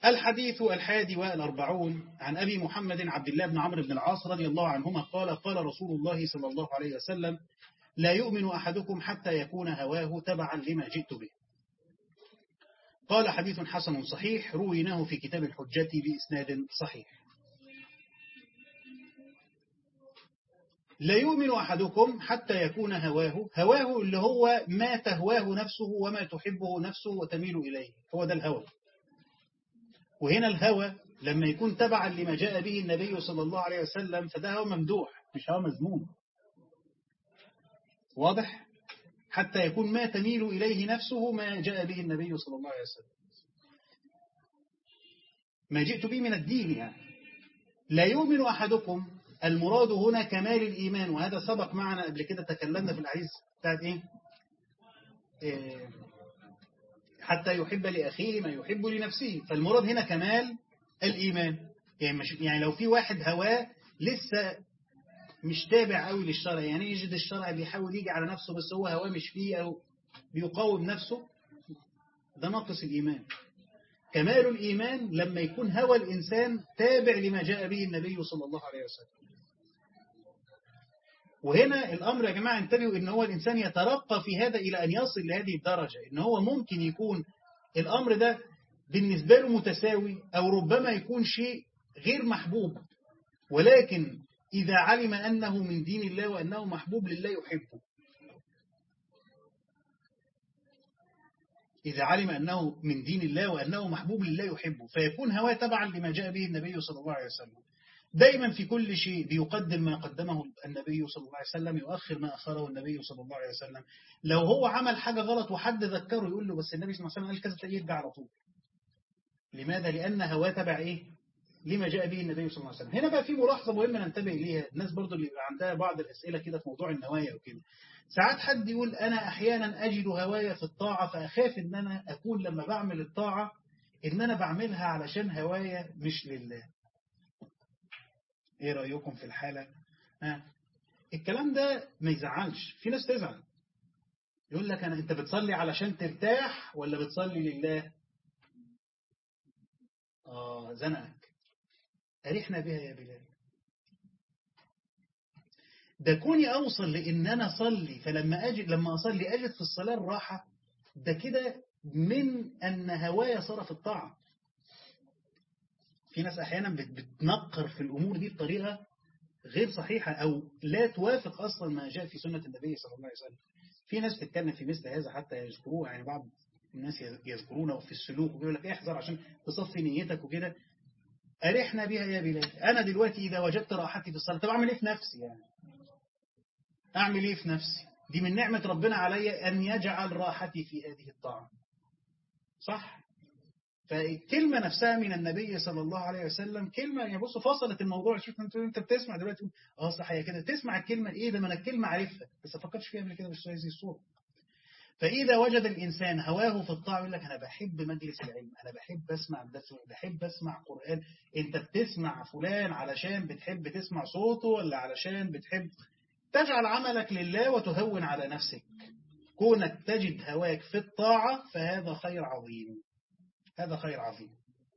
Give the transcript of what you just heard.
الحديث الحادي والأربعون عن أبي محمد عبد الله بن عمرو بن العاص رضي الله عنهما قال قال رسول الله صلى الله عليه وسلم لا يؤمن أحدكم حتى يكون هواه تبعا لما جئت به قال حديث حسن صحيح رويناه في كتاب الحجة بإسناد صحيح لا يؤمن أحدكم حتى يكون هواه هواه اللي هو ما تهواه نفسه وما تحبه نفسه وتميل إليه هو ده الهوى وهنا الهوى لما يكون تبعا لما جاء به النبي صلى الله عليه وسلم فده هو ممدوح مش هو مذموم واضح حتى يكون ما تميل إليه نفسه ما جاء به النبي صلى الله عليه وسلم ما جئت به من الدين يعني لا يؤمن أحدكم المراد هنا كمال الإيمان وهذا سبق معنا قبل كده تكلمنا في الحديث بتاعت إيه؟ إيه حتى يحب لأخيه ما يحب لنفسه فالمراد هنا كمال الإيمان يعني, مش يعني لو في واحد هواه لسه مش تابع قوي للشرع يعني يجد الشرع بيحاول يجي على نفسه بس هو هواه مش فيه أو بيقاوم نفسه ده ناقص الإيمان كمال الإيمان لما يكون هوى الإنسان تابع لما جاء به النبي صلى الله عليه وسلم وهنا الأمر يا جماعة انتبهوا إن هو الإنسان يترقى في هذا إلى أن يصل لهذه الدرجة إن هو ممكن يكون الأمر ده بالنسبة له متساوي أو ربما يكون شيء غير محبوب ولكن إذا علم أنه من دين الله وأنه محبوب لله يحبه إذا علم أنه من دين الله وأنه محبوب لله يحبه فيكون هواه تبعا لما جاء به النبي صلى الله عليه وسلم دايما في كل شيء بيقدم ما قدمه النبي صلى الله عليه وسلم يؤخر ما أخره النبي صلى الله عليه وسلم لو هو عمل حاجة غلط وحد ذكره يقول له بس النبي صلى الله عليه وسلم قال كذا تلاقيه يرجع على طول لماذا؟ لأن هواه تبع إيه؟ لما جاء به النبي صلى الله عليه وسلم هنا بقى في ملاحظة مهمة ننتبه إليها الناس برضو اللي عندها بعض الأسئلة كده في موضوع النوايا وكده ساعات حد يقول أنا أحيانا أجد هوايا في الطاعة فأخاف إن أنا أكون لما بعمل الطاعة إن أنا بعملها علشان هوايا مش لله إيه رأيكم في الحالة ها الكلام ده ما يزعلش في ناس تزعل يقول لك أنا أنت بتصلي علشان ترتاح ولا بتصلي لله آه زنقك أريحنا بها يا بلال ده كوني أوصل لإن أنا أصلي فلما أجد لما أصلي أجد في الصلاة الراحة ده كده من أن هوايا صار في الطاعة في ناس أحيانا بتنقر في الأمور دي بطريقة غير صحيحة أو لا توافق أصلا ما جاء في سنة النبي صلى الله عليه وسلم في ناس تتكلم في مثل هذا حتى يذكروه يعني بعض الناس يذكرونه في السلوك ويقول لك احذر عشان تصفي نيتك وكده أرحنا بها يا بلال أنا دلوقتي إذا وجدت راحتي في الصلاة طب أعمل إيه في نفسي يعني أعمل إيه في نفسي دي من نعمة ربنا علي أن يجعل راحتي في هذه الطاعة صح فالكلمة نفسها من النبي صلى الله عليه وسلم كلمة يعني بصوا فصلت الموضوع شوف انت انت بتسمع دلوقتي اه صح هي كده تسمع الكلمة ايه ده ما انا الكلمة عارفها بس ما فكرتش فيها قبل كده مش هذه الصورة فإذا وجد الإنسان هواه في الطاعة يقول لك أنا بحب مجلس العلم أنا بحب أسمع الدرس بحب أسمع قرآن أنت بتسمع فلان علشان بتحب تسمع صوته ولا علشان بتحب تجعل عملك لله وتهون على نفسك كونك تجد هواك في الطاعة فهذا خير عظيم هذا خير عظيم